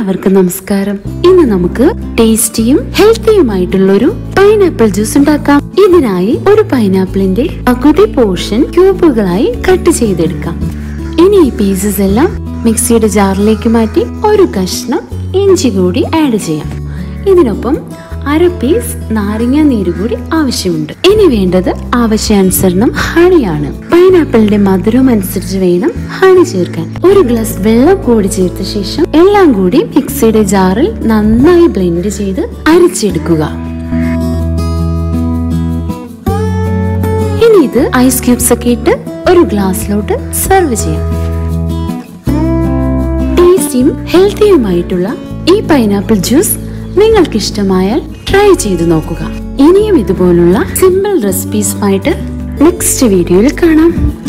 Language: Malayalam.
എല്ലാവർക്കും നമസ്കാരം ഇന്ന് നമുക്ക് ടേസ്റ്റിയും ഹെൽത്തിയുമായിട്ടുള്ള ഒരു പൈനാപ്പിൾ ജ്യൂസ് ഉണ്ടാക്കാം ഇതിനായി ഒരു പൈനാപ്പിളിന്റെ പകുതി പോർഷൻ ക്യൂബുകളായി കട്ട് ചെയ്തെടുക്കാം ഇനി ഈ പീസസ് എല്ലാം മിക്സിയുടെ ജാറിലേക്ക് മാറ്റി ഒരു കഷ്ണം ഇഞ്ചി കൂടി ആഡ് ചെയ്യാം ഇതിനൊപ്പം അര പീസ് നാരങ്ങ നീര് കൂടി ആവശ്യമുണ്ട് ഇനി വേണ്ടത് ആവശ്യാനുസരണം ഹണിയാണ് പൈനാപ്പിളിന്റെ മധുരം അനുസരിച്ച് വേണം ഹണി ചേർക്കാൻ ഒരു ഗ്ലാസ് വെള്ളം കൂടി ചേർത്ത ശേഷം എല്ലാം കൂടി മിക്സിയുടെ ജാറിൽ നന്നായി ബ്ലെൻഡ് ചെയ്ത് അരിച്ചെടുക്കുക ഇനി ഇത് ഐസ് ക്യൂബ്സ് ഒക്കെ ഇട്ട് ഒരു ഗ്ലാസ്സിലോട്ട് സെർവ് ചെയ്യാം ടേസ്റ്റിയും ഹെൽത്തിയുമായിട്ടുള്ള ഈ പൈനാപ്പിൾ ജ്യൂസ് നിങ്ങൾക്ക് ഇഷ്ടമായാൽ ട്രൈ ചെയ്ത് നോക്കുക ഇനിയും ഇതുപോലുള്ള സിമ്പിൾ റെസിപ്പീസുമായിട്ട് നെക്സ്റ്റ് വീഡിയോയിൽ കാണാം